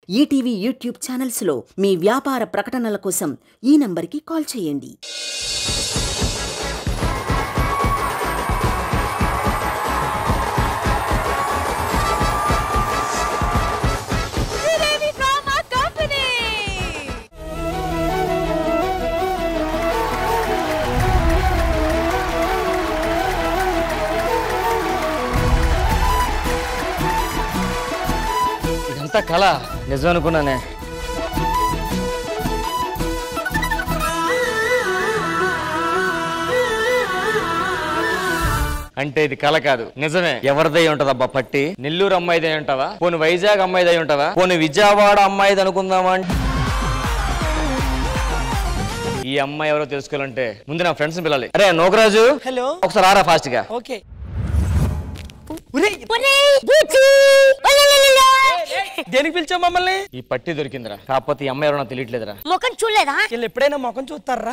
ETV YouTube ఛానల్స్లో మీ వ్యాపార ప్రకటనల కోసం ఈ నంబర్కి కాల్ చేయండి Sridevi from our company. ఇదంతా కళ నిజం అనుకున్నానే అంటే ఇది కళ కాదు నిజమే ఎవరిదై ఉంటదబ్బా పట్టి నెల్లూరు అమ్మాయిదై ఉంటావా పోనీ వైజాగ్ అమ్మాయిదై ఉంటావా పోనీ విజయవాడ అమ్మాయిది అనుకుందామా అంటే ఈ అమ్మాయి ఎవరో తెలుసుకోవాలంటే ముందు నా ఫ్రెండ్స్ పిలాలి అరే నోకరాజు హలో ఒకసారి ఆరా ఫాస్ట్ గా ఓకే ఒరేయ్, దేనికి పిలిచావు మమ్మల్ని ఈ పట్టి దొరికిందిరా కాకపోతే ఈ అమ్మాయి ఎవరో నాకు తెలియట్లేదురా ముఖం చూడలేదా వీళ్ళు ఎప్పుడైనా ముఖం చూస్తారా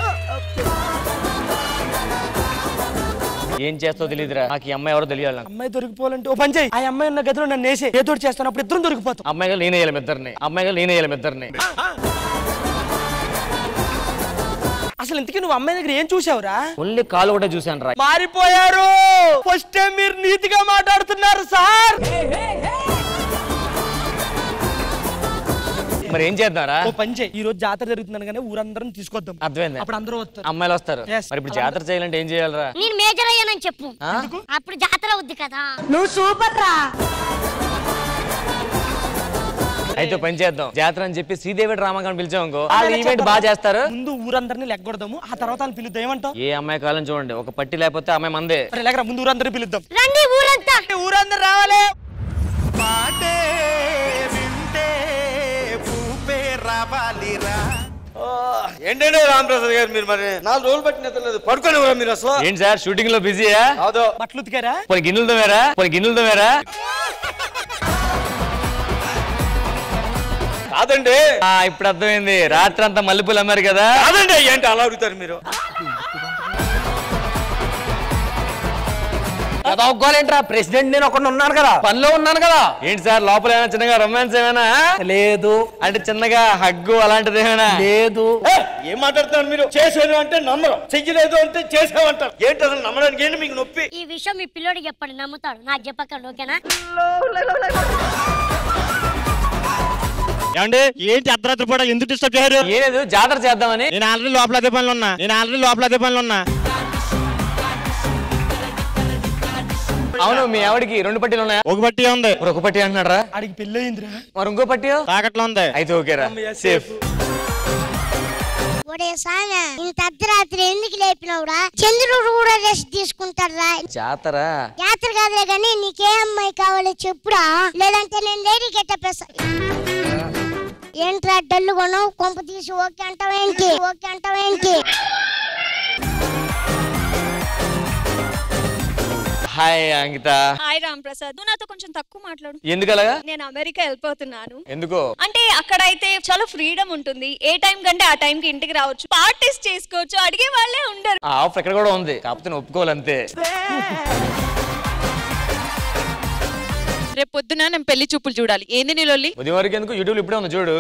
ఏం చేస్తావు తెలియదురా నాకు ఈ అమ్మాయి ఎవరో తెలియాలి నాకు. అమ్మాయి దొరికిపోవాలంటే ఓ పని చేయి ఆ అమ్మాయి ఉన్న గదిలో నన్ను వేసే ఏదో ఒకటి చేస్తాను అప్పుడు ఇద్దరం దొరికిపోతాం అమ్మాయిగా నేనే వేయాలి ఇద్దరిని అమ్మాయిగా నేనే వేయాలి ఇద్దరిని అసలు ఇంతకీ నువ్వు అమ్మాయి దగ్గర ఏం చూసావురా ఓన్లీ కాలు కూడా చూశాను రా మారిపోయారు ఫస్ట్ టైం మీరు నీతిగా మాట్లాడుతున్నారు సార్ మరి ఏం చేద్దాంరా ఓ పని చేయి ఈ రోజు జాతర జరుగుతుందని కానీ ఊరందరం తీసుకొద్దాం అర్థమైంది అప్పుడు అందరూ వస్తారు అమ్మాయిలు వస్తారు Yes. మరి ఇప్పుడు జాతర చేయాలంటే ఏం చేయాలరా నేను మేజర్ అయ్యానని చెప్పు ఆ? అప్పుడు జాతర అవుద్ది కదా అయితే ఓ పని చేద్దాం జాతర అని చెప్పి శ్రీదేవి డ్రామా కానీ పిలిచాం అనుకో వాళ్ళు ఈవెంట్ బాగా చేస్తారు ముందు ఊరందరినీ లెగ్గొడదాము ఆ తర్వాత వాళ్ళని పిలుద్దాం ఏమంటావు ఏ అమ్మాయి కావాలని చూడండి ఒక పట్టి లేకపోతే అమ్మాయి మందే సరే లేకరా ముందు ఊరందరినీ పిలుద్దాం రండి ఊరంతా ఊరందరూ రావాలి పాటే వింటే పూపే రావాలిరా ఏంటంటే రామప్రసాద్ గారు మీరు మరి నాలుగు రోజులు పట్టిన నిద్రలేదు పడుకొని మీరు అసలు ఏంటి సార్ షూటింగ్ లో బిజీయా అవుదో బట్టలు ఉతికారా పోనీ గిన్నెలతో వేరా పోనీ గిన్నెలతో వేరా కాదండి ఆ, ఇప్పుడు అర్థమైంది రాత్రి అంతా మల్లెపూలు అమ్మారు కదా కాదండి ఏంటి అలా అడుగుతారు మీరు ఏంట్రా ప్రెసిడెంట్ నేను ఒకటి ఉన్నాను కదా పనిలో ఉన్నాను కదా ఏంటి సార్ లోపల ఏమైనా చిన్నగా రొమాన్స్ ఏమైనా లేదు అంటే చిన్నగా హగ్గు అలాంటిది ఏమైనా లేదు ఏ, ఏం మాట్లాడుతున్నారు మీరు చేసేది అంటే నమ్మరు చెయ్యలేదు అంటే చేసామంటారు ఏంటి అసలు నమ్మడానికి ఏంటి మీకు నొప్పి ఈ విషయం మీ పిల్లోడికి చెప్పండి నమ్ముతాడు నాకు చెప్పకండి ఓకేనా ఏమండి ఏంటి అర్ధరాత్రి పూట ఎందుకు డిస్టర్బ్ చేయరు ఏలేదు జాతర చేద్దామని నేను ఆల్రెడీ లోపల అదే పనులు ఉన్నా నేను ఆల్రెడీ లోపల అదే పనులు ఉన్నా అవును మీ ఆవిడకి రెండు పట్టీలు ఉన్నాయా ఒక బట్టి ఉంది మరి ఒక పట్టి అంటున్నారా ఆడికి పెళ్ళి అయిందిరా మరి ఇంకో పట్టి తాకట్లో ఉంది అయితే ఓకేరా సేఫ్ ఒరే సామె ఇంత అర్ధరాత్రి ఎందుకు లేపినవురా చంద్రుడు కూడా రెస్ట్ తీసుకుంటారా జాతర జాతర కాదులే కానీ నీకే అమ్మాయి కావాలో చెప్పురా లేదంటే నేను లేడీ గెట్టపేసా ఏంట్రా డల్లు కొనవు కొంప తీసి ఓకే అంటావేంటి ఓకే అంటావేంటి హాయ్ అంకిత హాయ్ రామ్ ప్రసాద్ నువ్వు నాతో కొంచెం తక్కువ మాట్లాడు ఎందుకు అలాగా నేను అమెరికా వెళ్ళిపోతున్నాను ఎందుకో అంటే అక్కడైతే చాలా ఫ్రీడమ్ ఉంటుంది ఏ టైం కంటే ఆ టైం కి ఇంటికి రావచ్చు పార్టీస్ చేసుకోవచ్చు అడిగే వాళ్ళే ఉండరు ఆ ఆఫర్ ఎక్కడ కూడా ఉంది కాకపోతే నేను ఒప్పుకోవాలంతే రేపు పొద్దున నేను పెళ్లి చూపులు చూడాలి ఏంది నీ లొల్లి ఉదయం వరకు ఎందుకు యూట్యూబ్ ఇప్పుడే ఉంది చూడు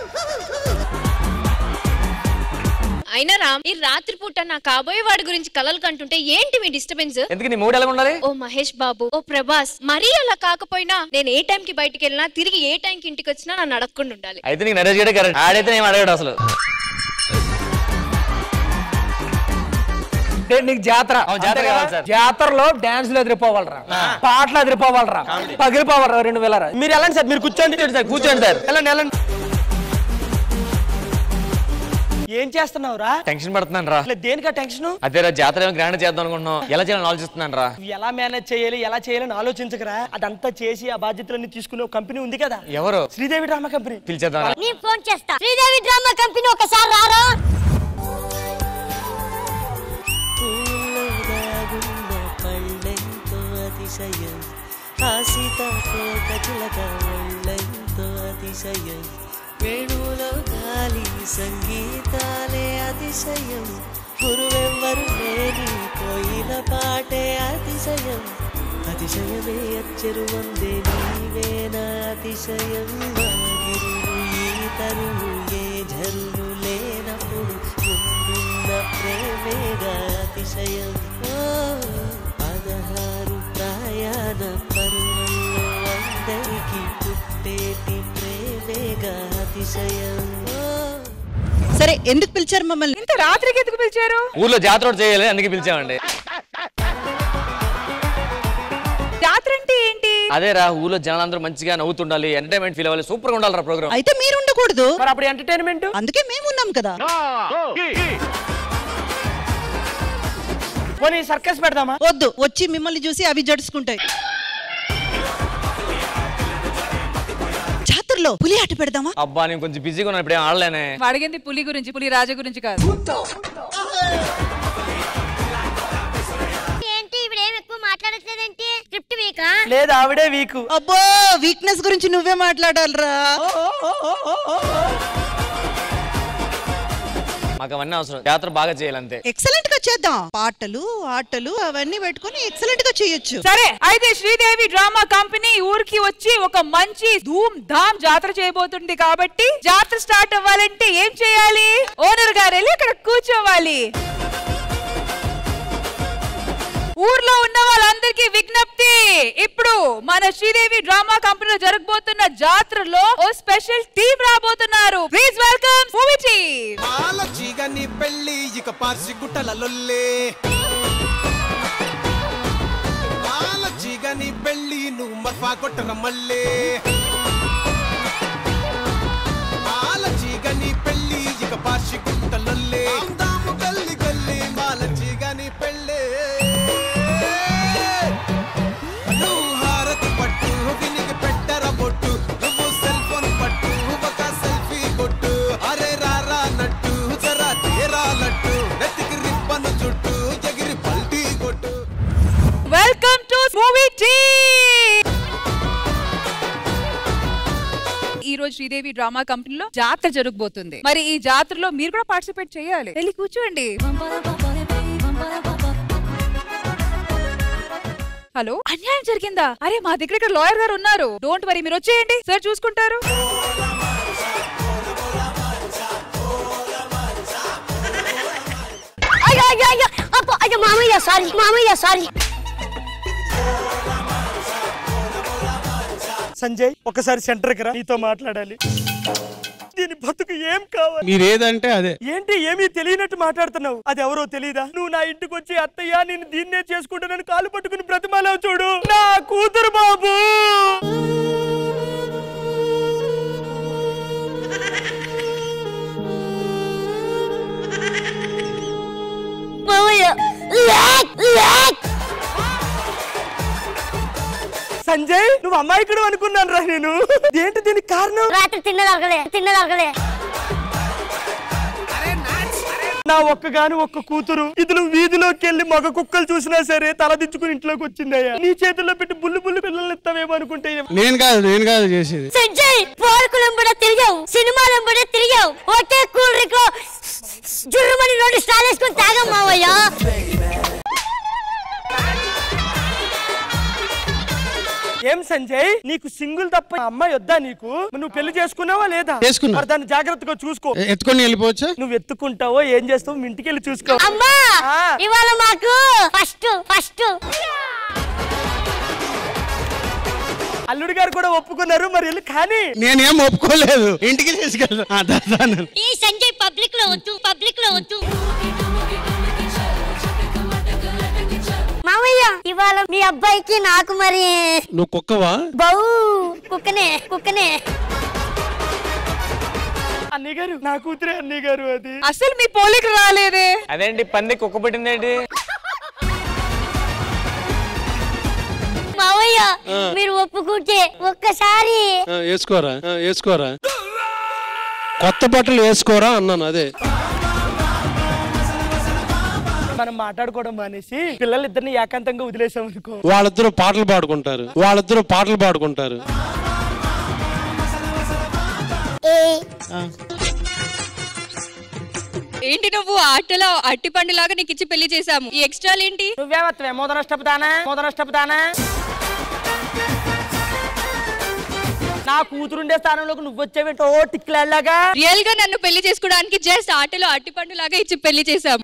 అయినా రామ్ ఈ రాత్రి పూట నా కాబోయే వాడి గురించి కలలు కంటుంటే ఏంటి మీ డిస్టర్బెన్స్ ఎందుకు నీ మూడు ఎలా ఉండాలి ఓ మహేష్ బాబు ఓ ప్రభాస్ మరీ అలా కాకపోయినా నేను ఏ టైం కి బయటికి వెళ్ళినా తిరిగి ఏ టైం కి ఇంటికి వచ్చినా నన్ను అడగకుండా ఉండాలి అయితే నీకు నరేష్ గడే కరెక్ట్ ఆడైతే నేను అడగాడు అసలు నీకు జాతర అవును, జాతర కావాలి సార్. జాతరలో డాన్సులు ఎదిరిపోవాలరా పాటలు ఎదిరిపోవాలరా పగిలిపోవాలరా రెండు వేలరా మీరు వెళ్ళండి సార్ మీరు కూర్చోండి సార్ కూర్చోండి సార్ వెళ్ళండి వెళ్ళండి ఏం చేస్తున్నావురా టెన్షన్ పడుతున్నాను రా అసలు దేనికా టెన్షన్ అదేరా జాతర ఏమో గ్రాండ్ చేద్దాం అనుకుంటున్నాం ఎలా చేయాలని ఆలోచిస్తున్నాను రా నువ్వు ఎలా మేనేజ్ చేయాలి ఎలా చేయాలని ఆలోచించకరా అదంతా చేసి ఆ బాధ్యతలన్నీ తీసుకునే ఒక కంపెనీ ఉంది కదా ఎవరు శ్రీదేవి డ్రామా కంపెనీ పిలిచేద్దాం రా. నేను ఫోన్ చేస్తా శ్రీదేవి డ్రామా కంపెనీ ఒకసారి రారా పళ్ళెంతో అతిశయం ఆశితోక చిలక ఒళ్ళెంతో అతిశయం వేణువులో గాలి సంగీతాలే అతిశయం గురువెవ్వరు లేని కోయిల పాటే అతిశయం అతిశయమే అచ్చరు వందే నీవేనా అతిశయం వాగి వేడుక అతిశయం సరే ఎందుకు పిలిచారు మమ్మల్ని ఇంత రాత్రికి ఎందుకు పిలిచారు ఊర్లో జాతర ఒకటి చేయాలి అందుకే పిలిచామండి జాతర అంటే ఏంటి అదే రా ఊర్లో జనాలందరూ మంచిగా నవ్వుతుండాలి ఎంటర్టైన్మెంట్ ఫీల్ అవ్వాలి సూపర్ గా ఉండాలి ప్రోగ్రామ్ అయితే మీరు ఉండకూడదు మరి అప్పుడు ఎంటర్టైన్మెంట్ అందుకే మేము ఉన్నాం కదా పోనీ సర్కస్ పెడదామా వద్దు వచ్చి మిమ్మల్ని చూసి అవి జడుచుకుంటాయి జాతరలో పులి ఆట పెడదామా అబ్బా నేను కొంచెం బిజీగా ఉన్నాను ఇప్పుడు ఏం ఆడలేనే అడిగింది పులి గురించి పులి రాజా గురించి కాదు ఏంటి ఇప్పుడు ఏం ఎక్కువ మాట్లాడట్లేదేంటి స్క్రిప్ట్ వీకా లేదు ఆవిడే వీక్ అబ్బో వీక్నెస్ గురించి నువ్వే మాట్లాడాలరా మాకు అవన్నీ అవసరం జాతర బాగా చేయాలి అంతే ఎక్సలెంట్ గా చేద్దాం పాటలు ఆటలు అవన్నీ పెట్టుకొని ఎక్సలెంట్ గా చేయొచ్చు సరే అయితే శ్రీదేవి డ్రామా కంపెనీ ఊరికి వచ్చి ఒక మంచి ధూమ్ ధామ్ జాతర చేయబోతుంది కాబట్టి జాతర స్టార్ట్ అవ్వాలంటే ఏం చేయాలి ఓనర్ గారు వెళ్ళి అక్కడ కూర్చోవాలి ఊర్లో ఉన్న వాళ్ళందరికీ విజ్ఞప్తి ఇప్పుడు మన శ్రీదేవి డ్రామా కంపెనీలో జరగబోతున్న జాతరలో ఓ స్పెషల్ టీమ్ రాబోతున్నారు ప్లీజ్ వెల్కమ్ మూవీ టీమ్ ఆలచీగని పెళ్ళి ఇక పార్సి గుట్టల లొల్లే ఆలచీగని పెళ్ళి నువ్వు మర్ఫా కొట్టర మళ్ళే ఆలచీగని పెళ్ళి ఇక పార్సి గుట్టలొల్లే అందాము గల్లి గల్లి మాలచీగని పెళ్ళే నువ్వు హారతి పట్టు వినికి పెట్టర బొట్టు నువ్వు సెల్ ఫోన్ పట్టు ఒక సెల్ఫీ కొట్టు అరే రారా నట్టు జరా తేరా లట్టు నెత్తికి రిబ్బను చుట్టూ ఎగిరి పల్టీ కొట్టు వెల్కమ్ టు మూవీ టీమ్ ఈ రోజు శ్రీదేవి డ్రామా కంపెనీలో జాతర జరగబోతుంది మరి ఈ జాతరలో మీరు కూడా పార్టిసిపేట్ చేయాలి వెళ్ళి కూర్చోండి హలో అన్యాయం జరిగిందా అరే మా దగ్గర ఇక్కడ లాయర్ గారు ఉన్నారు డోంట్ వరీ మీరు వచ్చేయండి సార్ చూసుకుంటారు అయ్యో అయ్యో అయ్యో అప్పో అయ్యో మామయ్య సారీ మామయ్య సారీ సంజయ్ ఒకసారి సెంటర్కి రా నీతో మాట్లాడాలి దీని బతుకు ఏం కావాలి మీరేదంటే అదే ఏంటి ఏమీ తెలియనట్టు మాట్లాడుతున్నావు అది ఎవరో తెలియదా నువ్వు నా ఇంటికి వచ్చి అత్తయ్య నేను దీన్నే చేసుకుంటానని కాలు పట్టుకుని బ్రతిమాలావు చూడు నా కూతురు బాబు మామయ్య లాక్ లాక్ సంజయ్ నువ్వు అమ్మాయికుడు అనుకున్నాను రా నేను ఏంటి దీనికి కారణం రాత్రి తిన్నదరగలే తిన్నదరగలే నా ఒక్కగాను ఒక్క కూతురు ఇతను వీధిలోకి వెళ్ళి మగ కుక్కలు చూసినా సరే తలదించుకుని ఇంట్లోకి వచ్చిందయ్యా నీ చేతుల్లో పెట్టి బుల్లు బుల్లు పిల్లలు ఇస్తావేమో అనుకుంటే నేను కాదు నేను కాదు చేసేది సంజయ్ పార్కులం కూడా తిరిగావు సినిమాలం కూడా తిరిగావు ఒకే కూల్ డ్రింక్ లో జుర్రుమని రెండు స్టాల్ వేసుకొని తాగం మావయ్య ఏం సంజయ్ నీకు సింగిల్ తప్ప ఆ అమ్మాయి వద్దా నీకు నువ్వు పెళ్లి చేసుకున్నావా లేదా చేసుకున్నా. మరి దాన్ని జాగ్రత్తగా చూసుకో ఎ- ఎత్తుకొని వెళ్ళిపోవచ్చా నువ్వు ఎత్తుకుంటావో ఏం చేస్తావు మీ ఇంటికి వెళ్ళి చూసుకో అమ్మా ఇవాళ మాకు ఫస్ట్ ఫస్ట్ అల్లుడి గారు కూడా ఒప్పుకున్నారు మరి వెళ్ళి కానీ నేనేం ఒప్పుకోలేదు ఇంటికి తీసుకెళ్ళా ఈ సంజయ్ పబ్లిక్ లో వద్దు పబ్లిక్ లో వద్దు మామయ్య ఇవాళ మీ అబ్బాయికి నాకు మరి నువ్వు కుక్కవా బౌ కుక్కనే కుక్కనే అన్నయ్య గారు నా కూతురే అన్నయ్య గారు అది అసలు మీ పోలికి రాలేదే అదేంటి పంది కుక్క పెట్టిందేంటి మావయ్య మీరు ఒప్పుకుంటే ఒక్కసారి ఆ, వేసుకోరా ఆ, వేసుకోరా కొత్త బట్టలు వేసుకోరా అన్నాను అదే మనం మాట్లాడుకోవడం మానేసి పిల్లలిద్దరిని ఏకాంతంగా వదిలేసాం అనుకో వాళ్ళిద్దరూ పాటలు పాడుకుంటారు వాళ్ళిద్దరూ పాటలు పాడుకుంటారు ఏంటి నువ్వు ఆటలో అట్టి పండులాగా నీకు ఇచ్చి పెళ్లి చేసాము ఈ ఎక్స్ట్రాలు ఏంటి నువ్వేమత్తవే మోదనష్టపు దానా మోదనష్టపు దానా నా కూతురుండే స్థానంలోకి నువ్వు వచ్చేవేంటో టిక్లాగా రియల్ గా నన్ను పెళ్లి చేసుకోవడానికి జస్ట్ ఆటలో అట్టి పండులాగా ఇచ్చి పెళ్లి చేసాము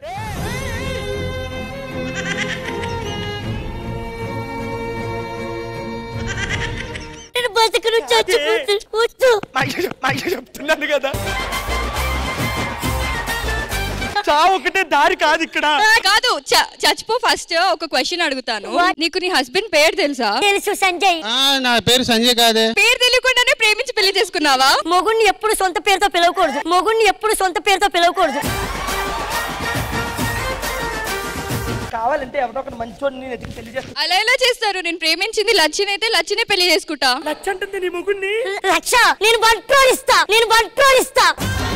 నేను బతుకును చచ్చిపోతు చావు ఒకటే దారి కాదు ఇక్కడ కాదు చ- చచ్చిపో ఫస్ట్ ఒక క్వశ్చన్ అడుగుతాను నీకు నీ హస్బెండ్ పేరు తెలుసా తెలుసు సంజయ్ నా పేరు సంజయ్ కాదే పేరు తెలియకుండానే ప్రేమించి పెళ్లి చేసుకున్నావా మొగుణ్ణి ఎప్పుడు సొంత పేరుతో పిలవకూడదు మొగుణ్ణి ఎప్పుడు సొంత పేరుతో పిలవకూడదు కావాలంటే ఎవరో ఒకటి మంచోడిని నేను ఎతికి పెళ్లి చేస్తాను అలా ఎలా చేస్తారు నేను ప్రేమించింది లచ్చిన్ అయితే లచ్చినే పెళ్లి చేసుకుంటా లచ్చ అంటుంది నీ ముగ్గురిని లక్ష నేను వన్ క్రోర్ ఇస్తా నేను వన్ క్రోర్ ఇస్తా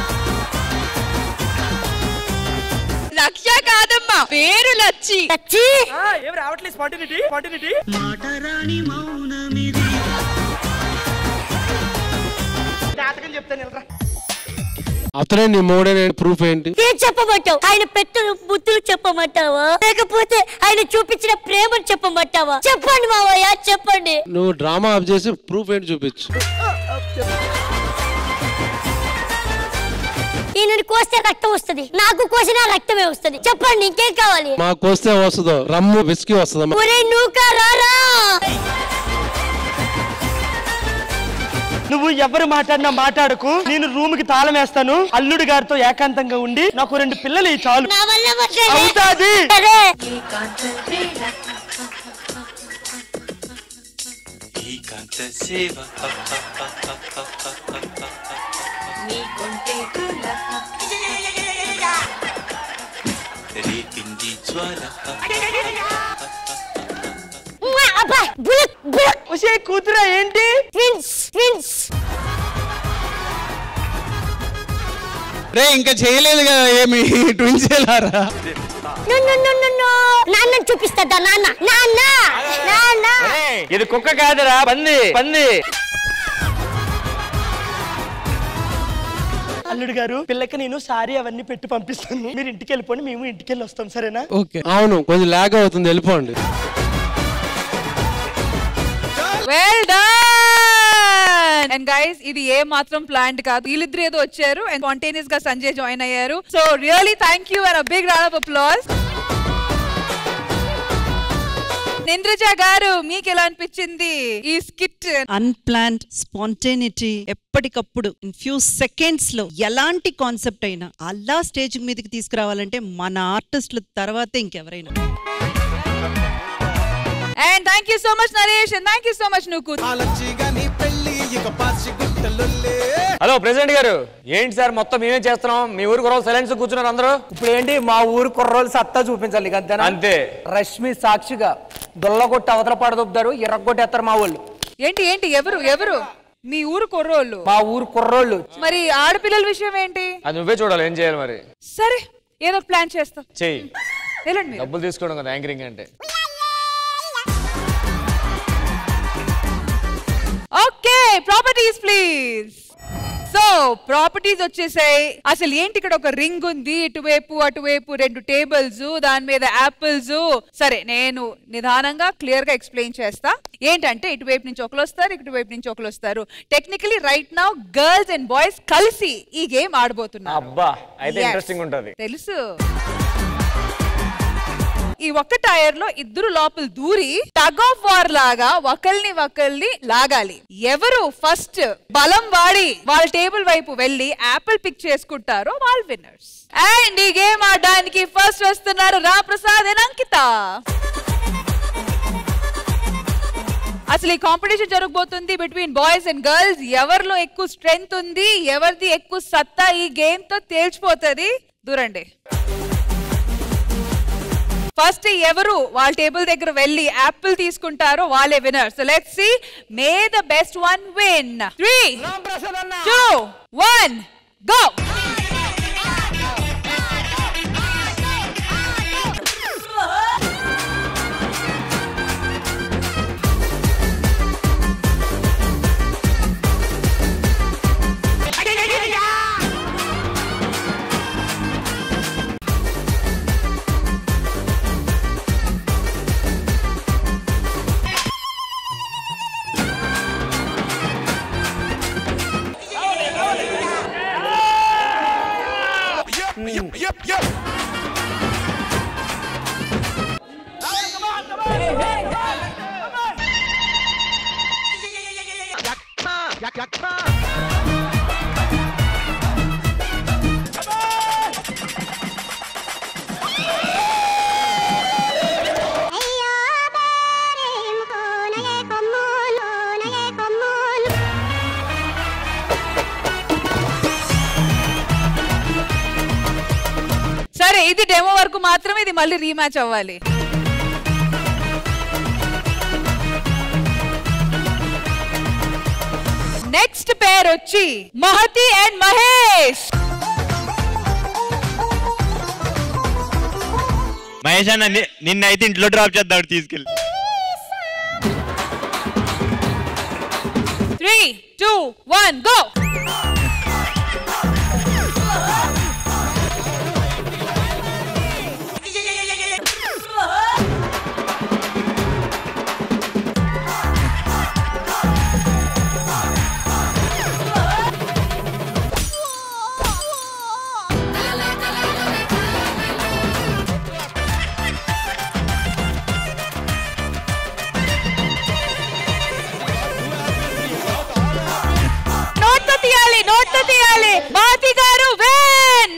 లక్ష కాదమ్మా పేరు లచ్చి లచ్చి ఏం రావట్లేదు స్పాటినిటీ స్పాటినిటీ జాతకం చెప్తాను వెళ్ళరా అతనే నీ మూడే ప్రూఫ్ ఏంటి ఏం చెప్పమంటావు ఆయన పెట్టిన బుద్ధులు చెప్పమంటావా లేకపోతే ఆయన చూపించిన ప్రేమను చెప్పమంటావా చెప్పండి మావయ్య చెప్పండి నువ్వు డ్రామా ఆఫ్ చేసి ప్రూఫ్ ఏంటి చూపించు ఈయనని కోస్తే రక్తం వస్తుంది నాకు కోసినా రక్తమే వస్తుంది చెప్పండి ఇంకేం కావాలి మాకు వస్తే వస్తుందో రమ్ము విస్కీ వస్తుందమ్మా ఒరే నూకా రారా నువ్వు ఎవరు మాట్లాడినా మాట్లాడకు నేను రూమ్ కి తాళం వేస్తాను అల్లుడు గారితో ఏకాంతంగా ఉండి నాకు రెండు పిల్లలు ఈ చాలు నా వల్ల అవ్వట్లేదు. అవుతాది సరే ఉమ్మా, అబ్బా, బులక్, బులక్. వచ్చే కూతురా ఏంటి ట్విన్స్ ట్విన్స్ రే ఇంకా చేయలేదు కదా ఏమి ట్విన్స్ ఎలారా no, no, no, no, no. నాన్నని చూపిస్తా నాన్న నాన్న నాన్న ఏయ్, ఇది కుక్క కాదురా పంది పంది అల్లుడు గారు పిల్లకి నేను సారీ అవన్నీ పెట్టి పంపిస్తాను మీరు ఇంటికి వెళ్ళిపోండి మేము ఇంటికి వెళ్ళి వస్తాం సరేనా ఓకే అవును కొంచెం లాగ్ అవుతుంది వెళ్ళిపోండి వెల్ డన్ అండ్ గైస్ ఇది ఏ మాత్రం ప్లాంట్ కాదు వీళ్ళిద్దరు ఏదో వచ్చారు అండ్ స్పాంటేనియస్ గా సంజయ్ జాయిన్ అయ్యారు so really thank you and big round of applause Indraja garu మీకు ఎలా అనిపించింది ఈ స్కిట్ అన్ప్లాన్డ్ స్పాంటేనిటీ ఎప్పటికప్పుడు ఇన్ ఫ్యూ సెకండ్స్ లో ఎలాంటి కాన్సెప్ట్ అయినా అలా స్టేజ్ మీదకి తీసుకురావాలంటే మన ఆర్టిస్టుల తర్వాతే ఇంకెవరైనా and thank you so much Naresh and thank you so much నువ్వు గాని పెళ్లి ఇక పార్చి గుట్టలుల్లే హలో ప్రెసిడెంట్ గారు ఏంటి సార్ మొత్తం మేమే చేస్తున్నాం మీ ఊరు కుర్రోలు సైలెన్స్ కూర్చున్నారు అందరూ ఇప్పుడు ఏంటి మా ఊరు కుర్రోలు సత్తా చూపించాలి అంతేనా అంతే రష్మి సాక్షిగా దొల్లగొట్టి అవతల పడదొబ్బుతారు ఎర్రగొట్టేస్తారు మా వాళ్ళు ఏంటి ఏంటి ఎవరు ఎవరు మీ ఊరు కుర్రోళ్ళు మా ఊరు కుర్రోళ్ళు మరి ఆడపిల్లల విషయం ఏంటి అది నువ్వే చూడాలి ఏం చేయాలి మరి సరే ఏదో ప్లాన్ చేస్తాం చెయ్యి వెళ్ళండి మీరు. డబ్బులు తీసుకోవడం కదా యాంకరింగ్ అంటే okay properties please so properties వచ్చేసాయి అసలు ఏంటి ఇక్కడ ఒక రింగ్ ఉంది ఇటువైపు అటువైపు రెండు టేబుల్స్ దాని మీద యాపిల్స్ సరే నేను నిదానంగా క్లియర్ గా ఎక్స్ప్లెయిన్ చేస్తా ఏంటంటే ఇటువైపు నుంచి ఒకరు వస్తారు ఇటువైపు నుంచి ఒకరు వస్తారు technically right now girls and boys కలిసి ఈ గేమ్ ఆడబోతున్నారు అబ్బా అయితే Yes. ఇంట్రెస్టింగ్ ఉంటది తెలుసు ఈ ఒక్క టైర్ లో ఇద్దరు లోపల దూరి టగ్ ఆఫ్ వార్ లాగా ఒకల్ని ఒకల్ని లాగాలి ఎవరు ఫస్ట్ బలం వాడి వాళ్ళ టేబుల్ వైపు వెళ్ళి యాపిల్ పిక్ చేసుకుంటారో వాళ్ళు విన్నర్స్ అండ్ ఈ గేమ్ ఆడడానికి ఫస్ట్ వస్తున్నారు రాప్రసాద్ అండ్ అంకిత అసలు ఈ కాంపిటీషన్ జరగబోతుంది బిట్వీన్ బాయ్స్ అండ్ గర్ల్స్ ఎవరిలో ఎక్కువ స్ట్రెంగ్త్ ఉంది ఎవరిది ఎక్కువ సత్తా ఈ గేమ్ తో తేల్చిపోతుంది దూరండి ఫస్ట్ ఎవరు వాళ్ళ టేబుల్ దగ్గర వెళ్ళి యాపిల్ తీసుకుంటారో వాళ్ళే winner so let's see may the best one win three two one go సరే ఇది డెమో వరకు మాత్రమే ఇది మళ్ళీ రీమ్యాచ్ అవ్వాలి నెక్స్ట్ పేర్ వచ్చి మహతి అండ్ మహేష్ మహేష్ అన్న ని- నిన్నైతే ఇంట్లో డ్రాప్ చేద్దాం తీసుకెళ్ళి three two one go note తీయాలి నోట్ తీయాలి మాతి గారు వెన్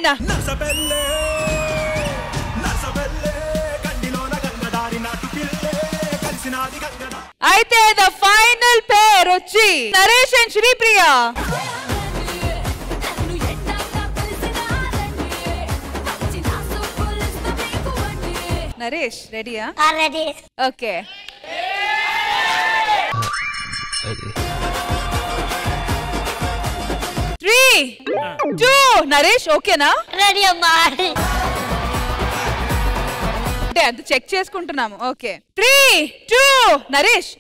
అయితే ద ఫైనల్ పేర్ వచ్చి నరేష్ అండ్ శ్రీప్రియ నరేష్ రెడీయా ready okay three two Naresh ఓకేనా రెడీ అమ్మా అంటే అంత చెక్ చేసుకుంటున్నాము okay three two Naresh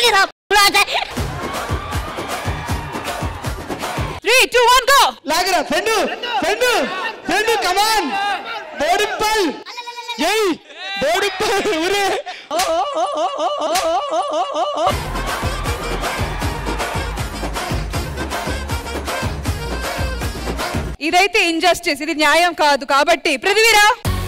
three two one go లాగరా friend friend friend come on Bodippal జై బోడిప్పల్ ఊరే ఇదైతే ఇంజస్టిస్ ఇది న్యాయం కాదు కాబట్టి పృథ్వీరా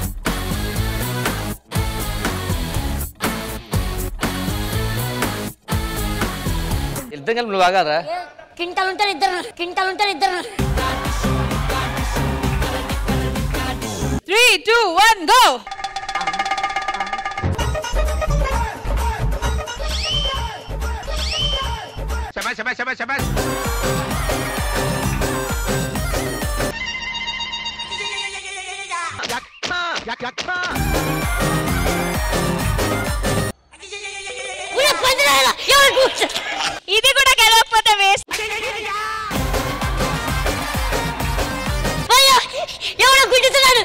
ఇద్దరు కలిపి నువ్వు ఆగారా కింటలు ఉంటారు ఇద్దరు కింటలు ఉంటారు ఇద్దరు త్రీ టూ వన్ గో ఇది కూడా గెలవకపోతే వేస్ట్ అయ్యో ఎవడో గుడ్డుతున్నాడు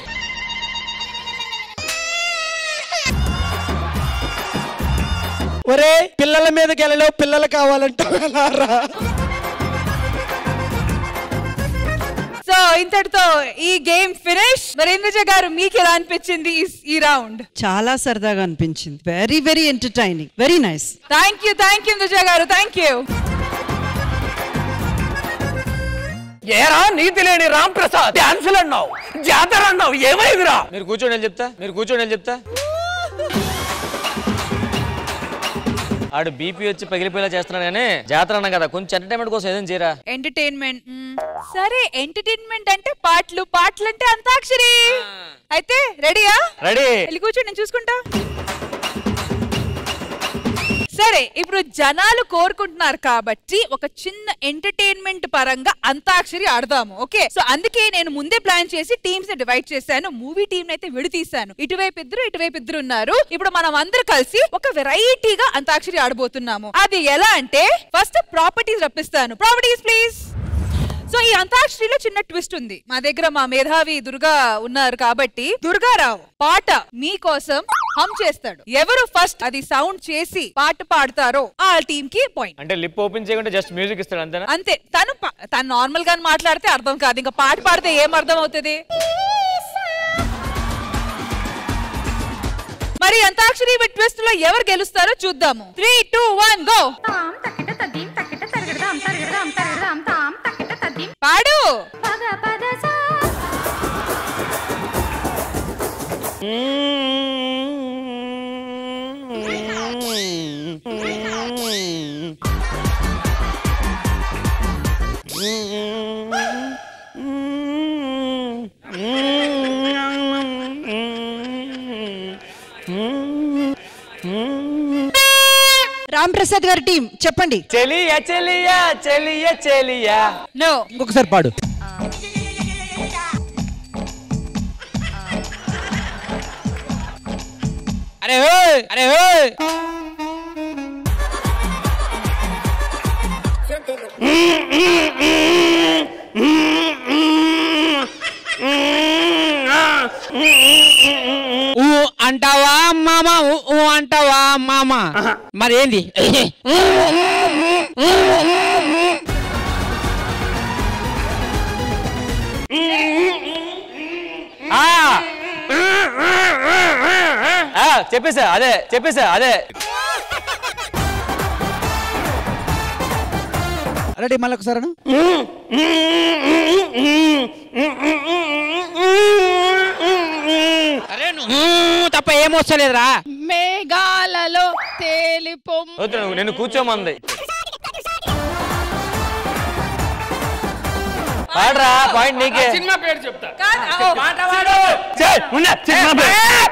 ఒరే పిల్లల మీద గెలలో పిల్లలు కావాలంటావు ఎలా రా సో ఇంతటితో ఈ గేమ్ ఫినిష్ మరి ఇంద్రజ గారు మీకు ఎలా అనిపించింది ఈ- ఈ రౌండ్ చాలా సరదాగా అనిపించింది very very entertaining very nice thank you thank you Indraja garu thank you ఏరా నీతి లేని రామ్ ప్రసాద్ డాన్సులు అన్నావు జాతర అన్నావు ఏమైందిరా మీరు కూర్చోండి నేను చెప్తా మీరు కూర్చోండి నేను చెప్తా ఆడు బీపీ వచ్చి పగిలిపోయేలా చేస్తున్నాను కానీ జాతర అన్నాం కదా కొంచెం ఎంటర్టైన్మెంట్ కోసం ఏదైనా చేయరా ఎంటర్టైన్మెంట్ సరే ఎంటర్టైన్మెంట్ అంటే పాటలు పాటలు అంటే అంతాక్షరి అయితే రెడీయా రెడీ వెళ్ళి కూర్చోండి నేను చూసుకుంటా సరే ఇప్పుడు జనాలు కోరుకుంటున్నారు కాబట్టి ఒక చిన్న ఎంటర్టైన్మెంట్ పరంగా అంతాక్షరి ఆడదాము ఓకే సో అందుకే నేను ముందే ప్లాన్ చేసి టీమ్స్ ని డివైడ్ చేశాను మూవీ టీమ్ అయితే విడతీశాను ఇటువైపు ఇద్దరు ఇటువైపు ఇద్దరు ఉన్నారు ఇప్పుడు మనం అందరూ కలిసి ఒక వెరైటీగా అంతాక్షరి ఆడబోతున్నాము అది ఎలా అంటే ఫస్ట్ ప్రాపర్టీస్ రప్పిస్తాను ప్రాపర్టీస్ ప్లీజ్ సో ఈ అంతాక్షరిలో చిన్న ట్విస్ట్ ఉంది మా దగ్గర మా మేధావి దుర్గా ఉన్నారు కాబట్టి దుర్గారావు పాట మీకోసం హమ్ చేస్తాడు ఎవరు ఫస్ట్ అది సౌండ్ చేసి పాట పాడతారో ఆ టీమ్ కి పాయింట్ అంటే లిప్ ఓపెన్ చేయకుండా జస్ట్ మ్యూజిక్ ఇస్తాడు అంతేనా అంతే తను పా- తను నార్మల్ గా మాట్లాడితే అర్థం కాదు ఇంకా పాట పాడితే ఏం అర్థం అవుతుంది మరి అంతాక్షరి ట్విస్ట్ లో ఎవరు గెలుస్తారో చూద్దాము త్రీ టూ వన్ గో పాడు రామ్ ప్రసాద్ గారి టీం చెప్పండి చెలియా చెలియా చెలియా చెలియా నో ఇంకొకసారి పాడు అరే ఓయ్ అరే ఓయ్ ఊ అంటావా మామ ఊ ఊ అంటావా మామ మరి ఏంది ఆ! ఆ, చెప్పేసా అదే చెప్పేసా అదే రెడీ మళ్ళీ ఒకసారి అరే నువ్వు తప్ప ఏమొస్తలేదురా మేఘాలలో తేలిపొమ్మ వద్దు నువ్వు నేను కూర్చోమంది పాడరా పాయింట్ నీకే సినిమా పేరు చెప్తా పాట పాడు. చెయ్, ఉన్నా, సినిమా పేరు.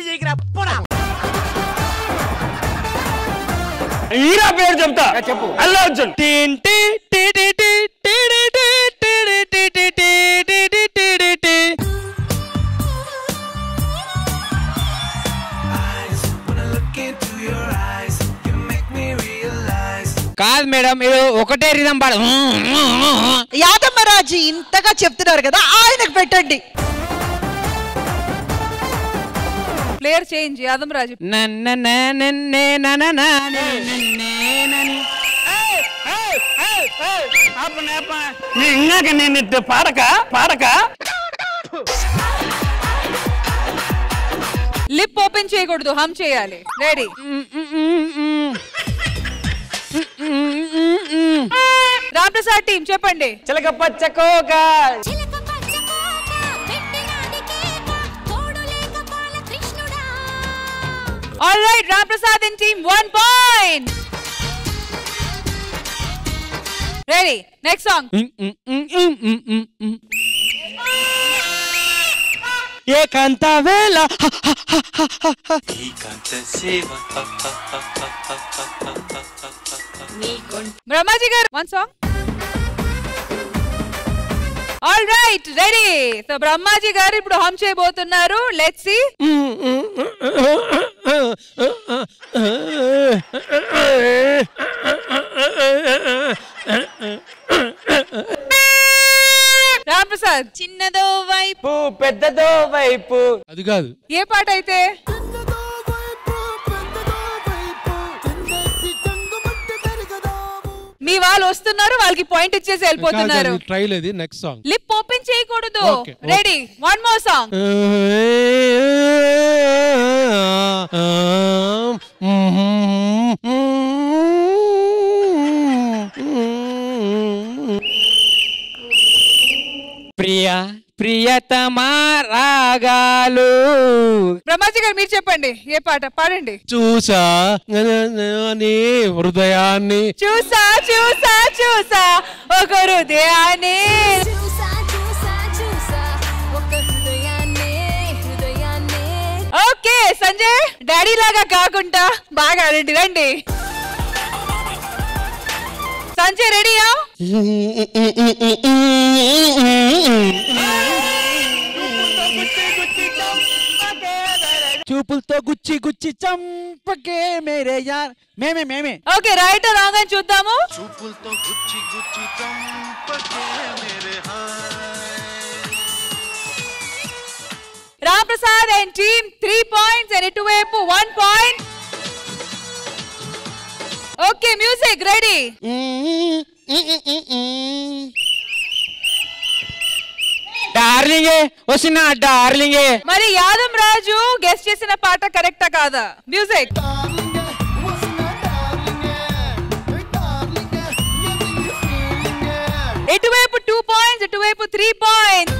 హీరో పేరు చెప్తా చెప్పు అల్లు అర్జున్ కాదు మేడం ఇది ఒకటే రిధం పాడు యాదమ్మరాజు ఇంతగా చెప్తున్నారు కదా ఆయనకు పెట్టండి ప్లేయర్ చేంజ్ యాదం రాజు నన్న నన్నే నన నని నీ ఇందాక నేను ఇట్ట పాడక పాడక లిప్ ఓపెన్ చేయకూడదు హమ్ చేయాలి రెడీ రామప్రసాద్ టీం చెప్పండి చిలక పచ్చ కోక all right Ramaprasad and team one point ready next song ఏకాంత వేళ Brahmaji garu one song all right ready so Brahmaji garu ఇప్పుడు హమ్ చేయబోతున్నారు లెట్స్ సి రామప్రసాద్ చిన్నదో వైపు పెద్దదో వైపు అది కాదు ఏ పాట అయితే మీ వాళ్ళు వస్తున్నారు వాళ్ళకి పాయింట్ ఇచ్చేసి వెళ్ళిపోతున్నారు ట్రైల్ ఇది నెక్స్ట్ సాంగ్ లిప్ ఓపెన్ చేయకూడదు Okay, okay. Ready one more song ప్రియ ప్రియతమా రాగాలు బ్రహ్మాజీ గారు మీరు చెప్పండి ఏ పాట పాడండి చూసా నీ హృదయాన్ని చూసా చూసా చూసా ఒక హృదయాన్ని ఓకే సంజయ్ డాడీ లాగా కాకుండా బాగా ఆడండి రండి సంజయ్ రెడీయా చూపులతో గుచ్చి గుచ్చి చంపకే మేరే యార్ మేమే మేమే ఓకే రైట్ రాంగ్ అని చూద్దాము Ramaprasad and team three points and ఇటువైపు one point okay music ready డార్లింగే వస్తున్న డార్లింగే మరి యాదం రాజు గెస్ట్ చేసిన పాట కరెక్టా కాదా మ్యూజిక్ ఇటువైపు టూ పాయింట్స్ ఇటువైపు three points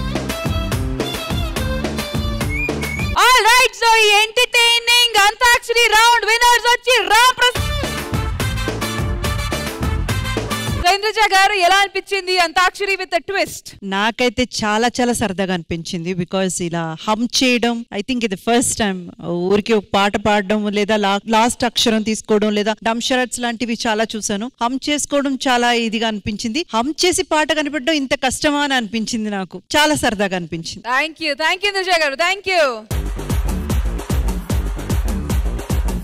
all right so ఈ ఎంటర్టైనింగ్ అంతాక్షరి రౌండ్ విన్నర్స్ వచ్చి రామ్ ప్రసాద్ ఇంద్రజ గారు ఎలా అనిపించింది అంతాక్షరి విత్ ట్విస్ట్ నాకైతే చాలా చాలా సరదాగా అనిపించింది బికాస్ ఇలా హమ్ చేయడం ఐ థింక్ ఇది ఫస్ట్ టైం ఊరికి ఒక పాట పాడడం లేదా లాస్ట్ అక్షరం తీసుకోవడం లేదా డమ్ షరట్స్ లాంటివి చాలా చూసాను హమ్ చేసుకోవడం చాలా ఇదిగా అనిపించింది హమ్ చేసి పాట కనిపెట్టడం ఇంత కష్టమా అని అనిపించింది నాకు చాలా సరదాగా అనిపించింది thank you thank you Indraja garu thank you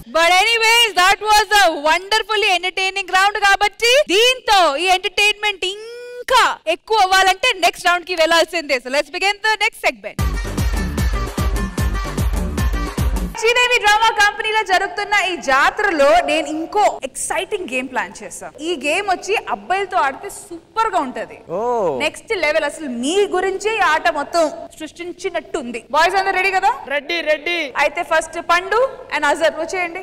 but anyways that was a wonderfully entertaining round కాబట్టి దీంతో ఈ ఎంటర్టైన్మెంట్ ఇంకా ఎక్కువ అవ్వాలంటే నెక్స్ట్ రౌండ్ కి వెళ్ళాల్సిందే so let's begin the next segment Sridevi drama కంపెనీలో జరుగుతున్న ఈ జాతరలో నేను ఇంకో ఎక్సైటింగ్ గేమ్ ప్లాన్ చేస్తాను ఈ గేమ్ వచ్చి అబ్బాయిలతో ఆడితే సూపర్ గా ఉంటది నెక్స్ట్ లెవెల్ అసలు మీ గురించే ఈ ఆట మొత్తం సృష్టించినట్టు ఉంది బాయ్స్ అందరు రెడీ కదా రెడ్డి రెడ్డి అయితే ఫస్ట్ పండు అండ్ అజర్ వచ్చేయండి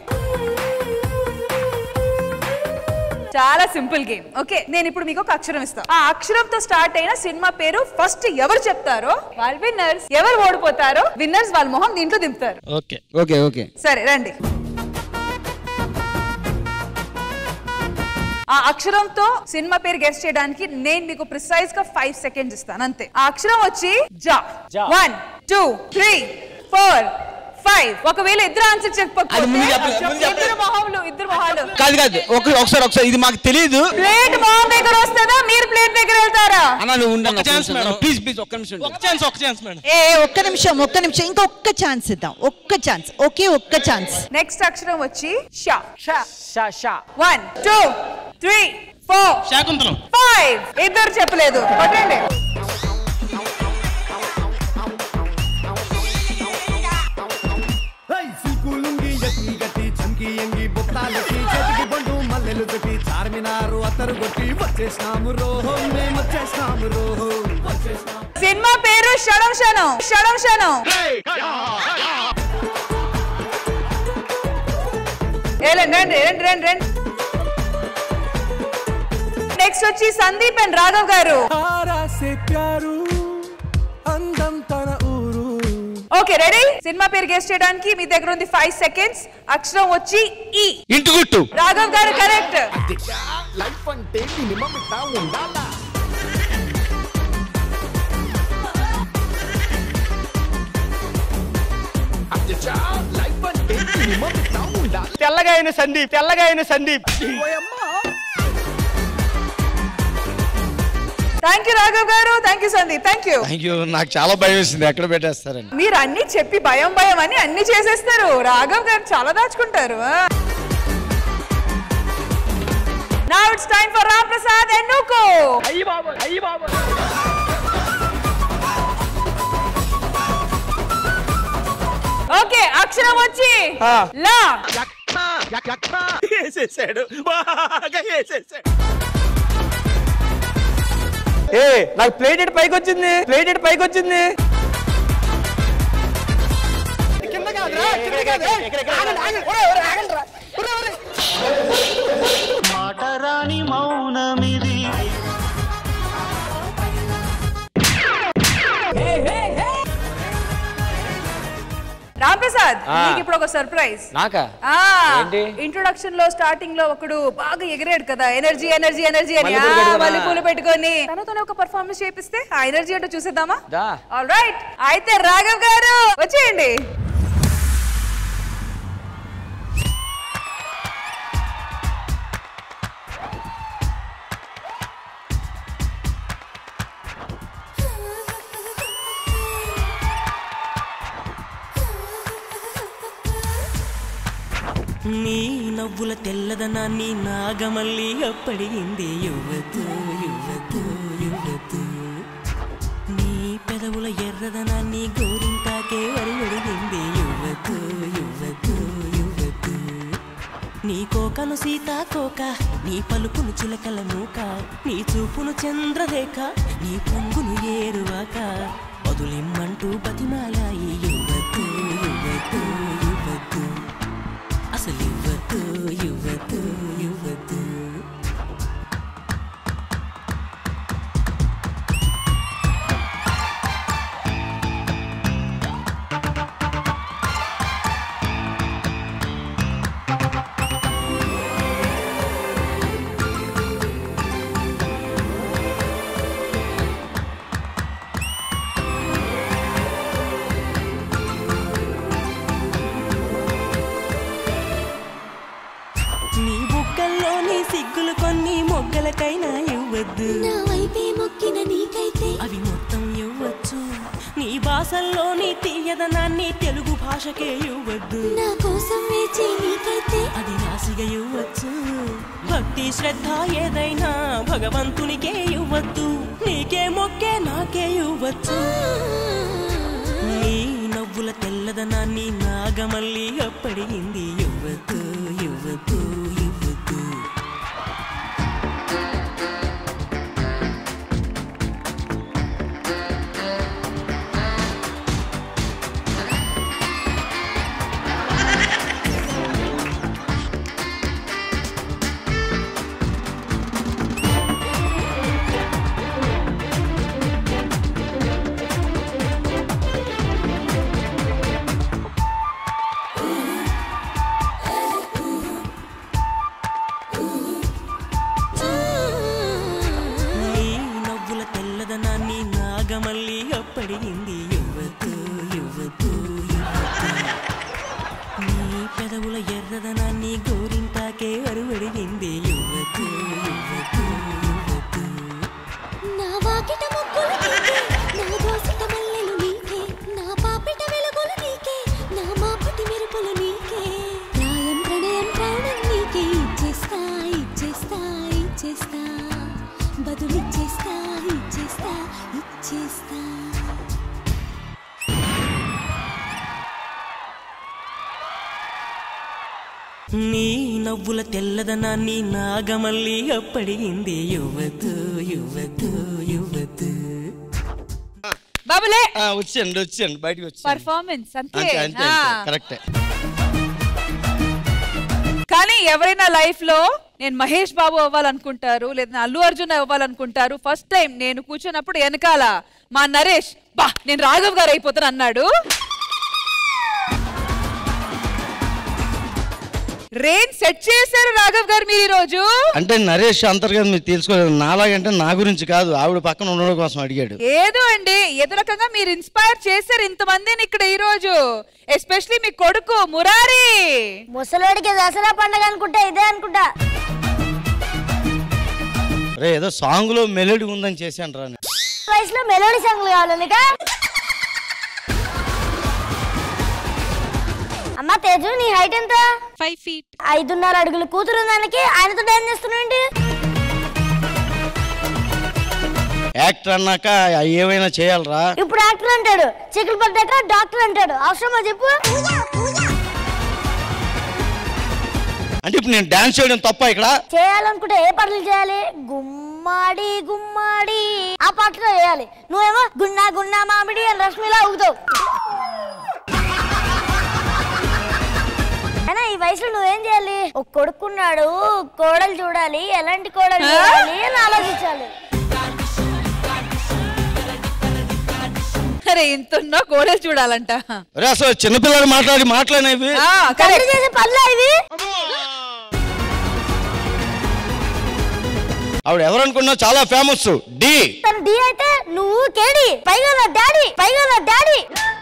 చాలా సింపుల్ గేమ్ ఓకే నేను ఇప్పుడు మీకు ఒక అక్షరం ఇస్తాను ఆ అక్షరంతో స్టార్ట్ అయిన సినిమా పేరు ఫస్ట్ ఎవరు చెప్తారో వాళ్ళు విన్నర్స్ ఎవరు ఓడిపోతారో విన్నర్స్ వాళ్ళ మొహం దీంట్లో దింపుతారు ఓకే ఓకే ఓకే సరే రండి ఆ అక్షరంతో సినిమా పేరు గెస్ట్ చేయడానికి నేను మీకు ప్రిసైజ్ గా ఫైవ్ సెకండ్స్ ఇస్తాను అంతే ఆ అక్షరం వచ్చి జా one two three four five ఒకవేళ ఇద్దరు ఆన్సర్ అది ముందు చెప్పలేదు, చెప్పకపోతే ముందు చెప్పలేదు. ఇద్దరు మొహంలో ఇద్దరు మొహాలు కాదు కాదు ఒక ఒకసారి ఒకసారి ఇది మాకు తెలియదు ప్లేట్ మొహం దగ్గర వస్తుందా మీరు ప్లేట్ దగ్గర వెళ్తారా అన్న నువ్వు ఉండు ఒక్క ఛాన్స్ మేడం. ప్లీజ్ ప్లీజ్ ఒక్క నిమిషం ఒక ఛాన్స్ ఒక ఛాన్స్ మేడం ఏ ఒక్క నిమిషం ఒక్క నిమిషం ఇంకొక్క ఛాన్స్ ఇద్దాం ఒక్క ఛాన్స్ ఒకే ఒక్క ఛాన్స్ నెక్స్ట్ అక్షరం వచ్చి షా షా షా షా one two three four Shaakuntalam five ఇద్దరు చెప్పలేదు కొట్టండి సిల్కులుంగి ఎత్తి గట్టి చంకి ఎంగి బుట్టాలకి చేతికి బండు మల్లెలు పెట్టి చార్మినారు అత్తరు కొట్టి వచ్చేసినాము రోహో మేము వచ్చేసినాము రోహో వచ్చేసినాము సినిమా పేరు షడం షణం షడం షణం ఏలండి రండి రండి రండి రండి నెక్స్ట్ వచ్చి సందీప్ అండ్ రాఘవ్ గారు ఆరాసే ప్యారు అందం తన ఊరు ఓకే రెడీ సినిమా పేరు గెస్ట్ చేయడానికి మీ దగ్గర ఉంది ఫైవ్ సెకండ్స్ అక్షరం వచ్చి ఈ ఇంటి గుట్టు రాఘవ్ గారు కరెక్ట్ లైఫ్ అంటే మినిమం ఇట్టా ఉండాలా అచ్చా లైఫ్ అంటే మినిమం ఇట్టా ఉండాలా తెల్లగా అయిన సందీప్ తెల్లగా అయిన Sandeep thank you Raghav garu thank you Sandeep thank you thank you నాకు చాలా భయం వేసింది ఎక్కడ పెట్టేస్తారని మీరు అన్ని చెప్పి భయం భయం అని అన్ని చేసేస్తారు రాఘవ్ గారు చాలా దాచుకుంటారు now it's time for Ram Prasad and నుకో అయ్యి బాబు అయ్యి బాబు ఓకే అక్షరం వచ్చి ఆ. లా వేసేసాడు బాగా వేసేసాడు ఏ నాకు ప్లేటెడ్ పైకి వచ్చింది ప్లేటెడ్ పైకి వచ్చింది కింద కాదురా, కింద కాదు. ఏయ్, ఆగండి, ఆగండి. ఒరే, ఒరే, ఆగండి రా. ఒరే, ఒరే. మాటరాని మౌనమిది రామ్ ప్రసాద్ ఆ. మీకు ఇప్పుడు ఒక సర్ప్రైజ్ నాకా ఆ ఏంటి? ఇంట్రొడక్షన్ లో స్టార్టింగ్ లో ఒకడు బాగా ఎగిరాడు కదా ఎనర్జీ ఎనర్జీ ఎనర్జీ అని మల్లెపూలు పెట్టుకున్నా. మల్లెపూలు పెట్టుకొని తనతోనే ఒక పర్ఫార్మెన్స్ చేపిస్తే ఆ ఎనర్జీ ఏంటో చూసేద్దామా దా ఆల్ రైట్ అయితే రాఘవ్ గారు వచ్చేయండి నీ నవ్వుల తెల్లదనాన్ని నాగమల్లి అప్పడిగింది యువతు యువతు యువతు నీ పెదవుల ఎర్రదనాన్ని గోరింటాకే వరివడిగింది యువతు యువతు యువతు నీ కోకను సీతాకోక నీ పలుకును చిలకల మూక నీ చూపును చంద్రరేఖ నీ పొంగును ఏరువాక వదులిమ్మంటూ బతిమాలాయి యువతు యువతు యువతు అసలు యువతు యువతు యువతు నీ బుక్కల్లో నీ సిగ్గులు కొన్ని మొగ్గలకైనా ఇవ్వద్దు నా వైపే మొక్కిన నీకైతే అవి మొత్తం ఇవ్వచ్చు నీ భాషల్లో నీ తీయదనాన్ని తెలుగు భాష ఆశకే ఇవ్వద్దు నా కోసం వేచి నీకైతే అది రాశిగా ఇవ్వచ్చు భక్తి శ్రద్ధ ఏదైనా భగవంతునికే ఇవ్వద్దు నీకే మొక్కే నాకే ఇవ్వచ్చు నీ నవ్వుల తెల్లదనాన్ని నాగమల్లి అప్పడిగింది ఇవ్వద్దు ఇవ్వద్దు ఇవ్వద్దు నీ నవ్వుల తెల్లదనాన్ని నాగమల్లి అప్పడిగింది ఇవ్వద్దు ఇవ్వద్దు ఇవ్వద్దు నీ పెదవుల ఎర్రదనాన్ని గోరింటాకే అరువడిగింది ఇవ్వద్దు ఇవ్వద్దు ఇవ్వద్దు నా వాకిట ముగ్గులు నీకే నా దోసిట మల్లెలు నీకే నా పాపిట వెలుగులు నీకే నా మాపటి మెరుపులు నీకే ప్రాయం ప్రణయం ప్రాణం నీకే ఇచ్చేస్తా ఇచ్చేస్తా ఇచ్చేస్తా బదులిచ్చేస్తా ఇచ్చేస్తా ఇచ్చేస్తా నీ నవ్వుల తెల్లదనాన్ని నాగమల్లి అప్పడిగింది ఇవ్వద్దు ఇవ్వద్దు ఇవ్వద్దు బాబులే వచ్చేయండి వచ్చేయండి బయటకు వచ్చి పర్ఫార్మెన్స్ అంతే అంతే అంతే ఆ. కరెక్టే కానీ ఎవరైనా లైఫ్ లో నేను మహేష్ బాబు అవ్వాలనుకుంటారు లేదా అల్లు అర్జున్ అవ్వాలనుకుంటారు ఫస్ట్ టైం నేను కూర్చున్నప్పుడు వెనకాల మా నరేష్ బా నేను రాఘవ్ గారు అయిపోతాను అన్నాడు రెయిన్ సెట్ చేశారు రాఘవ్ గారు మీరు ఈ రోజు అంటే నరేష్ అంతర్గతం మీరు తెలుసుకోలేదు నాలాగంటే నా గురించి కాదు ఆవిడ పక్కన ఉండడం కోసం అడిగాడు ఏదో అండి ఏదో రకంగా మీరు ఇన్స్పైర్ చేశారు ఇంతమందిని ఇక్కడ ఈ రోజు ఎస్పెషలీ మీ కొడుకు మురారి ముసలోడికి దసరా పండగ అనుకుంటా ఇదే అనుకుంటా రే ఏదో సాంగ్ లో మెలోడీ ఉందని చేశాను రా నేను. వయసులో మెలోడీ సాంగ్లు కావాలి నీకా అమ్మా తేజు నీ హైట్ ఎంత ఫైవ్ ఫీట్ ఐదున్నర అడుగులు కూతురు దానికి ఆయనతో డాన్స్ చేస్తున్నావు యాక్టర్ అన్నాక ఏమైనా చేయాలరా ఇప్పుడు యాక్టర్ అంటాడు చిక్కులు పడ్డాక డాక్టర్ అంటాడు అవసరమా చెప్పు అంటే ఇప్పుడు నేను డాన్స్ చేయడం తప్ప ఇక్కడ చేయాలనుకుంటే ఏ పాటలు చేయాలి గుమ్మాడి గుమ్మాడి ఆ పాటలో చేయాలి నువ్వేమో గున్నా గున్నా మామిడి అని రశ్మిలా ఊగుతావు అయినా ఈ వయసులో నువ్వేం చేయాలి ఒక కొడుకున్నాడు కోడలు చూడాలి ఎలాంటి కోడలు చూడాలి అని ఆలోచించాలి అరే ఇంతున్నా కోడలు చూడాలంట రే అసలు చిన్నపిల్లలు మాట్లాడి మాట్లాడినవి ఆ, కరెక్ట్ చేసే పనులు ఇవి ఆవిడ ఎవరనుకున్నా చాలా ఫేమస్ డి తను డి అయితే నువ్వు కేడి పైగా నా డాడీ పైగా నా డాడీ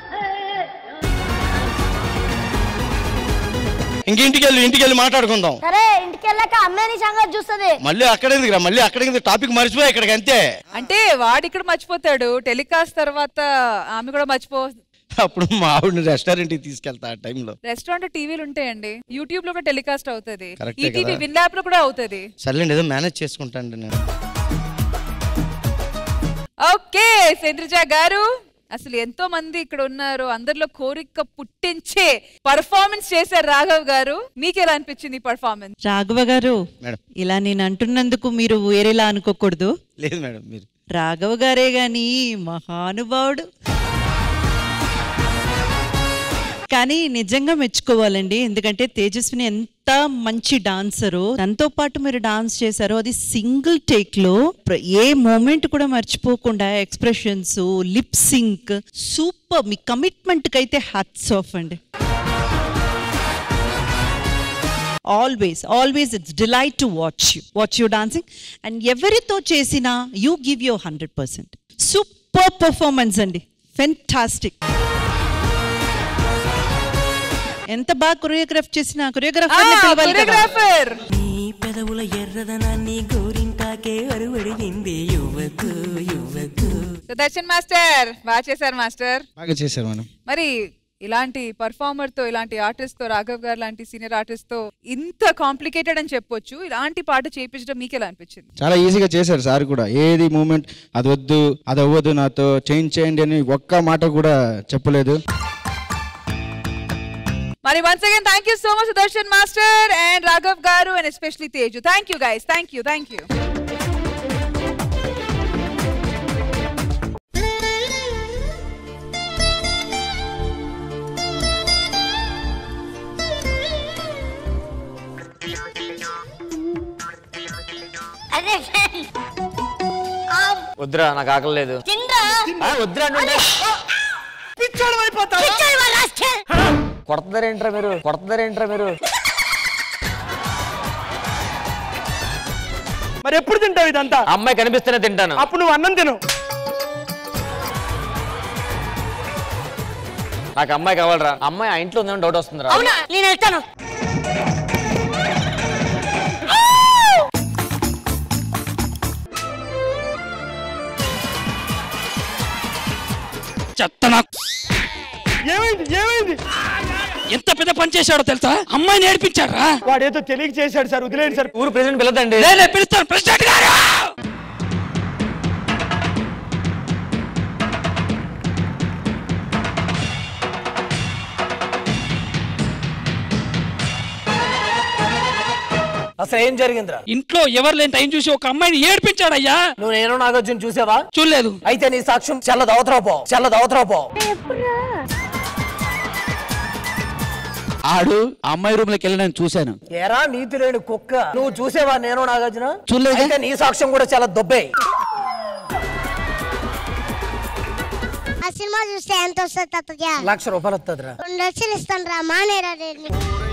ఇంకింటికి వెళ్ళి ఇంటికి వెళ్ళి మాట్లాడుకుందాం సరే ఇంటికి వెళ్ళాక అమ్మాయిని సంగతి చూస్తుంది మళ్ళీ అక్కడేందుకు రా మళ్ళీ అక్కడేందుకు టాపిక్ మర్చిపోయి ఇక్కడికి అంతే అంటే వాడు ఇక్కడ మర్చిపోతాడు టెలికాస్ట్ తర్వాత ఆమె కూడా మర్చిపో అప్పుడు మా ఆవిడని రెస్టారెంట్కి తీసుకెళ్తా ఆ టైంలో రెస్టారెంట్ టీవీలు ఉంటాయండి యూట్యూబ్ లో కూడా టెలికాస్ట్ అవుతుంది కరెక్టే ఈటీవీ కదా. విన్ యాప్ లో కూడా అవుతుంది సర్లేండి ఏదో మేనేజ్ చేసుకుంటాండి నేను ఓకే సేంద్రిజ గారు అసలు ఎంతో మంది ఇక్కడ ఉన్నారు అందరిలో కోరిక పుట్టించే పర్ఫార్మెన్స్ చేశారు రాఘవ్ గారు మీకు ఎలా అనిపించింది ఈ పర్ఫార్మెన్స్ రాఘవ గారు మేడం ఇలా నేను అంటున్నందుకు మీరు వేరేలా అనుకోకూడదు లేదు మేడం మీరు రాఘవ గారే గాని మహానుభావుడు కానీ నిజంగా మెచ్చుకోవాలండి ఎందుకంటే తేజస్విని ఎంత మంచి డాన్సరో తనతో పాటు మీరు డాన్స్ చేశారో అది సింగిల్ టేక్ లో ప్ర- ఏ మూమెంట్ కూడా మర్చిపోకుండా ఎక్స్ప్రెషన్స్ లిప్ సింక్ సూపర్ మీ కమిట్మెంట్ కి అయితే హ్యాట్స్ ఆఫ్ అండి always always it's delight to watch you watch you dancing and ఎవరితో చేసినా you give you hundred percent super performance అండి ఫెంటాస్టిక్ ఎంత బాగా కొరియోగ్రాఫ్ చేసిన కొరియోగ్రాఫర్ కొరియోగ్రాఫర్ నీ పెదవుల ఎర్రదనాన్ని గోరింటాకే అరువడిగింది యువతు యువతు దర్శన్ మాస్టర్ బాగా చేశారు మాస్టర్ బాగా చేశారు మేడం మరి ఇలాంటి పర్ఫార్మర్ తో ఇలాంటి ఆర్టిస్ట్ తో రాఘవ్ గారు లాంటి సీనియర్ ఆర్టిస్ట్ తో ఇంత కాంప్లికేటెడ్ అని చెప్పొచ్చు ఇలాంటి పాట చేయించడం మీకు ఎలా అనిపించింది చాలా ఈజీగా చేశారు సార్ కూడా ఏది మూమెంట్ అది వద్దు అది అవ్వదు నాతో చేంజ్ చేయండి అని ఒక్క మాట కూడా చెప్పలేదు మరి once again thank you so much Sudarshan master and Raghav garu and especially Teju thank you guys thank you thank you అరే వద్దురా నాకు ఆకలి లేదు తిండ్రా ఆ, వద్దురా అంటుంటే. పిచ్చోడు అయిపోతావా పిచ్చోడు వా రాస్కెల్. కొడతారేంట్రా మీరు కొడతారేంట్రా మీరు మరి ఎప్పుడు తింటావు ఇదంతా అమ్మాయి కనిపిస్తేనే తింటాను అప్పుడు నువ్వు అన్నం తిను నాకు అమ్మాయి కావాలరా అమ్మాయి ఆ ఇంట్లో ఉందని డౌట్ వస్తుందిరా అవునా నేను వెళ్తాను చెత్త నాకు ఏమైంది ఏమైంది ఎంత పెద్ద పని చేశాడో తెలుసా అమ్మాయిని ఏడిపించారా వాడేదో తెలియక చేశాడు సార్ వదిలేండి సార్ ఊరు ప్రెసిడెంట్ పిల్లదండి నేనే పిలుస్తాను ప్రెసిడెంట్ గారు అసలు ఏం జరిగిందిరా ఇంట్లో ఎవరు లేని టైం చూసి ఒక అమ్మాయిని ఏడిపించాడయ్యా నువ్వు నేను నాగార్జున చూసావా చూడలేదు అయితే నీ సాక్ష్యం చల్ల దవతరావు పో చల్ల దవతరావు పో ఆడు ఆ అమ్మాయి రూమ్ లోకి వెళ్ళి నేను చూశాను ఎరా నీతి లేని కుక్క నువ్వు చూసేవా నేను నాగార్జున చూడలేదు. అయితే నీ సాక్ష్యం కూడా చాలా దొబ్బే ఆ సినిమా చూస్తే ఎంత వస్తుంది తాతయ్య లక్ష రూపాయలు వస్తుందిరా రెండు లక్షలు ఇస్తాను రా మానేరా రేపు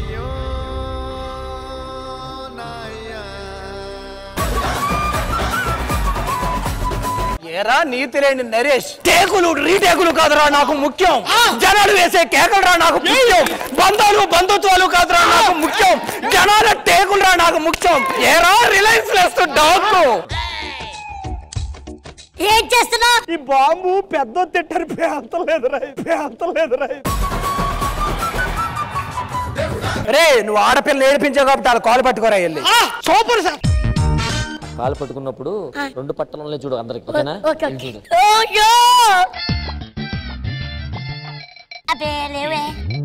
ఎరా నీతి లేని నరేష్ టేకులు రీటేకులు కాదురా నాకు ముఖ్యం జనాలు వేసే కేకలురా నాకు ముఖ్యం బంధాలు బంధుత్వాలు కాదురా నాకు ముఖ్యం జనాల టేకులురా నాకు ముఖ్యం ఎరా రిలయన్స్ లెస్ డాక్కు ఏం చేస్తున్నావు ఈ బాంబు పెద్ద తిట్టారు పేంతలేదు రా పేంతలేదు రా రే నువ్వు ఆడపిల్ల ఏడిపించావు కాబట్టి వాళ్ళ కాలు పట్టుకోరా వెళ్ళి సూపర్ సార్ కాలు పట్టుకున్నప్పుడు రెండు పట్టణంలో చూడు అందరికి ఓకేనా ఓకే ఇది ఓకే చూడు ఓయో అబే లేవే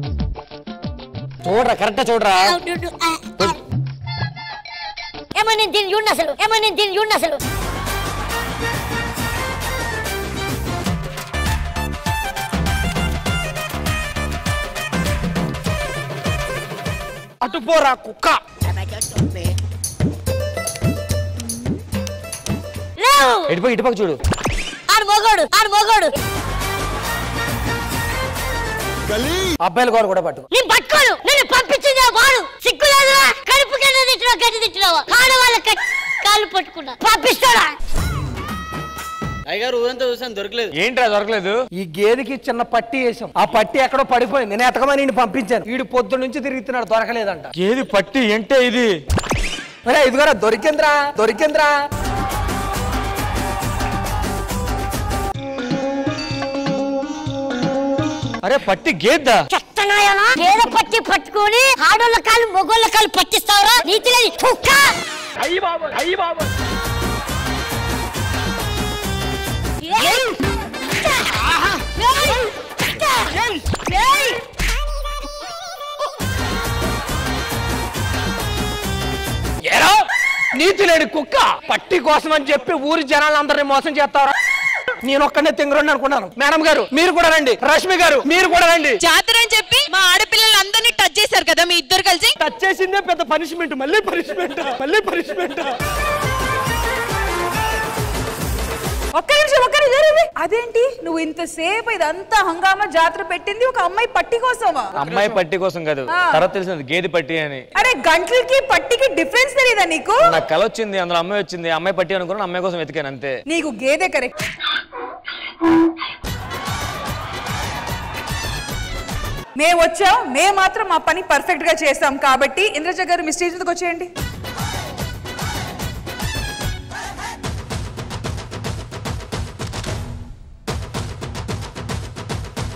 చూడరా కరెక్ట్ చూడరా అవును, ఆ, ఆ. ఏమో నేను దీన్ని చూడండి అసలు ఏమో నేను దీన్ని చూడండి అసలు అటు పోరా కుక్క లేవు ఇటుపక్క ఇటుపక్క చూడు ఆడు మొగోడు ఆడు మొగోడు అబ్బాయిల గోడ కూడా పట్టు నేను పట్టుకోను నేను పంపించింది ఆ వాడు సిగ్గులేదురా కడుపు కింద తిట్టినావు గడ్డి తిట్టినావు ఆడవాళ్ళ కాళ్ళు పట్టుకున్నా పంపిస్తాడా అయ్యగారు ఊరంతా చూసాను దొరకలేదు ఏంట్రా దొరకలేదు ఈ గేదెకి చిన్న పట్టి వేసాం ఆ పట్టి ఎక్కడో పడిపోయింది నేను ఎతకమని ఈయన పంపించాను వీడు పొద్దు నుంచి తిరుగుతున్నాడు దొరకలేదంట ఏది పట్టి ఏంటే ఇది ఒరే ఇదిగోరా దొరికిందిరా దొరికిందిరా అరే పట్టి గేద్దా చెత్తనాయనా గేదె పట్టి పట్టుకొని ఆడోళ్ళ కాళ్ళు మొగోళ్ళ కాళ్ళు పట్టిస్తావురా నీతి లేదు కుక్క అయ్యి బాబు అయ్యి బాబు ఏయ్! ఏయ్! ఏయ్! ఎరా నీతి లేని కుక్క పట్టి కోసం అని చెప్పి ఊరి జనాలందరినీ మోసం చేస్తారా నేను ఒక్కనే తింగరండి అనుకున్నాను మేడం గారు మీరు కూడా రండి రష్మి గారు మీరు కూడా రండి జాతర అని చెప్పి మా ఆడపిల్లలందరినీ టచ్ చేశారు కదా మీ ఇద్దరు కలిసి టచ్ చేసిందే పెద్ద పనిష్మెంట్ మళ్ళీ పనిష్మెంట్ మళ్ళీ పనిష్మెంట్ ఒక్క నిమిషం ఒక్క నిమిషం ఇదేంటి? అదేంటి నువ్వు ఇంతసేపు ఇదంతా హంగామా జాతర పెట్టింది ఒక అమ్మాయి పట్టి కోసమా అమ్మాయి పట్టి కోసం కాదు ఆ. తర్వాత తెలిసింది గేది పట్టి అని అరే గంటలకి పట్టికి డిఫరెన్స్ తెలియదా నీకు నాకు కల వచ్చింది అందులో అమ్మాయి వచ్చింది అమ్మాయి పట్టి అనుకున్నాను అమ్మాయి కోసం వెతికాను అంతే నీకు గేదె కరెక్ట్ మేము వచ్చాం మేము మాత్రం మా పని పర్ఫెక్ట్ గా చేస్తాం కాబట్టి ఇంద్రజ గారు మీ స్టేజ్ మీదకి వచ్చేయండి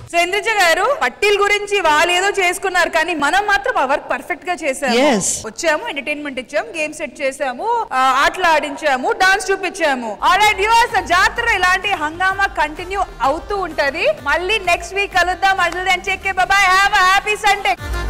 సో ఇంద్రజ గారు పట్టీల్ గురించి వాళ్ళు ఏదో చేసుకున్నారు కానీ మనం మాత్రం ఆ వర్క్ పర్ఫెక్ట్ గా చేసాము Yes. వచ్చాము ఎంటర్టైన్మెంట్ ఇచ్చాము గేమ్ సెట్ చేసాము ఆ, ఆటలు ఆడించాము డాన్స్ చూపించాము ఆల్రైట్ యూస్ జాతర ఇలాంటి హంగామా కంటిన్యూ అవుతూ ఉంటది మళ్ళీ నెక్స్ట్ వీక్ కలుద్దాం అట్లా చెక్కే బాబాయ్ హ్యావ్ హ్యాపీ సండే